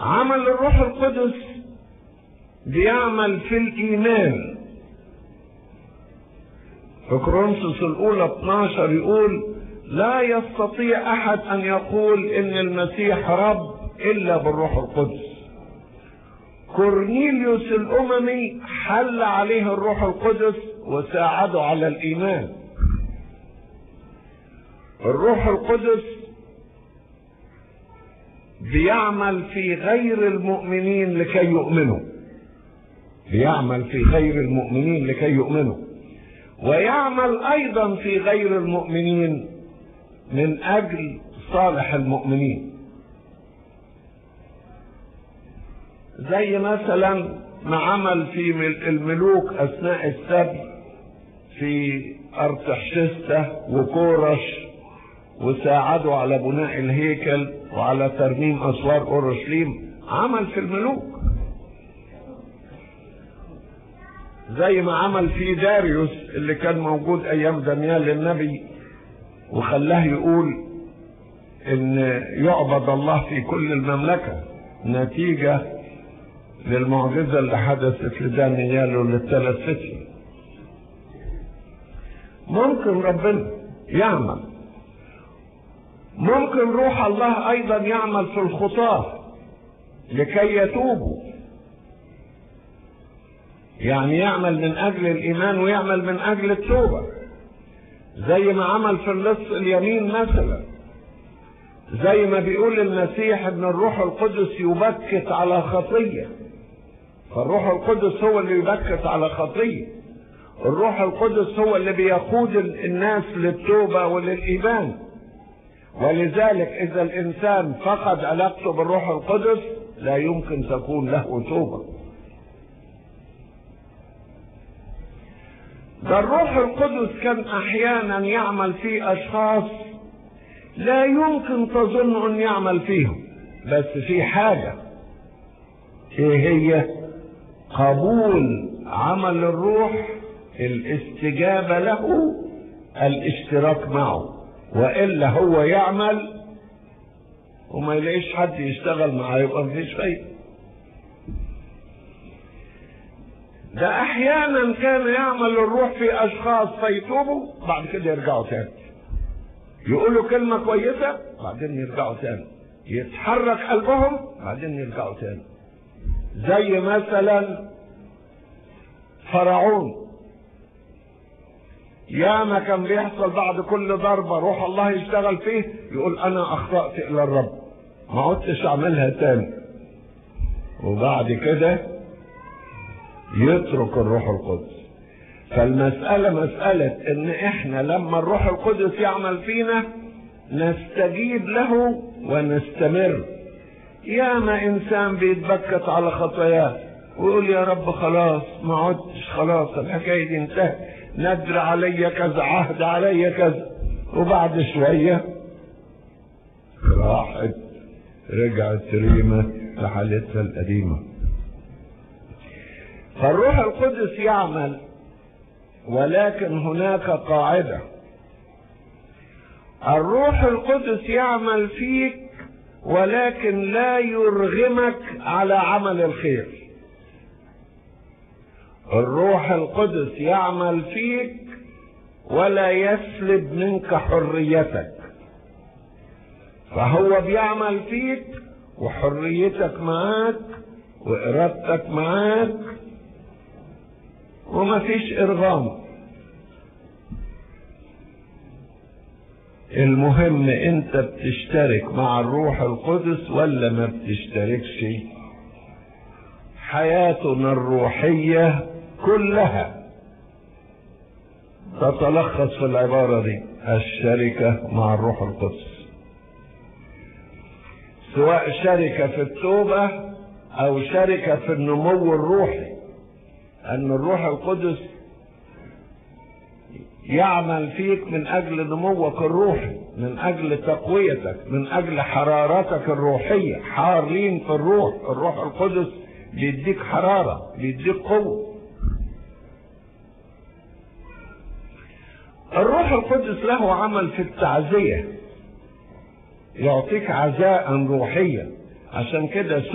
عمل الروح القدس بيعمل في الإيمان في كورنثوس الأولى 12 يقول لا يستطيع أحد أن يقول إن المسيح رب إلا بالروح القدس كورنيليوس الأممي حل عليه الروح القدس وساعده على الإيمان الروح القدس بيعمل في غير المؤمنين لكي يؤمنوا بيعمل في غير المؤمنين لكي يؤمنوا ويعمل ايضا في غير المؤمنين من اجل صالح المؤمنين زي مثلا ما عمل في الملوك اثناء السبي في ارتحشسته وكورش وساعدوا على بناء الهيكل وعلى ترميم اسوار اورشليم عمل في الملوك زي ما عمل في داريوس اللي كان موجود ايام دانيال النبي وخلاه يقول ان يعبد الله في كل المملكه نتيجه للمعجزه اللي حدثت لدانيال وللثلاث فتن ممكن ربنا يعمل ممكن روح الله ايضا يعمل في الخطاه لكي يتوبوا يعني يعمل من اجل الايمان ويعمل من اجل التوبه زي ما عمل في اللص اليمين مثلا زي ما بيقول المسيح ان الروح القدس يبكت على خطيه فالروح القدس هو اللي يبكت على خطيه الروح القدس هو اللي بيقود الناس للتوبه وللايمان ولذلك اذا الانسان فقد علاقته بالروح القدس لا يمكن تكون له توبه ده الروح القدس كان احيانا يعمل في اشخاص لا يمكن تظن ان يعمل فيهم بس في حاجه ايه هي قبول عمل الروح الاستجابه له الاشتراك معه والا هو يعمل وما يلاقيش حد يشتغل معاه يبقى مفيش فايده ده احيانا كان يعمل الروح في اشخاص فيتوبوا بعد كده يرجعوا تاني يقولوا كلمة كويسة بعدين يرجعوا تاني يتحرك قلبهم بعدين يرجعوا تاني زي مثلا فرعون ياما كان بيحصل بعد كل ضربة روح الله يشتغل فيه يقول أنا أخطأت إلى الرب ما عدتش أعملها تاني وبعد كده يترك الروح القدس فالمسألة مسألة إن إحنا لما الروح القدس يعمل فينا نستجيب له ونستمر ياما إنسان بيتبكت على خطاياه ويقول يا رب خلاص ما عدتش خلاص الحكاية دي انتهت ندر علي كذا عهد علي كذا وبعد شوية راحت رجعت ريمة لحالتها القديمة فالروح القدس يعمل ولكن هناك قاعدة الروح القدس يعمل فيك ولكن لا يرغمك على عمل الخير الروح القدس يعمل فيك ولا يسلب منك حريتك فهو بيعمل فيك وحريتك معاك وارادتك معاك وما فيش ارغام المهم انت بتشترك مع الروح القدس ولا ما بتشتركش حياتنا الروحيه كلها تتلخص في العبارة دي الشركة مع الروح القدس سواء شركة في التوبة أو شركة في النمو الروحي أن الروح القدس يعمل فيك من أجل نموك الروحي من أجل تقويتك من أجل حرارتك الروحية حارين في الروح الروح القدس بيديك حرارة بيديك قوة الروح القدس له عمل في التعزية يعطيك عزاء روحيا عشان كده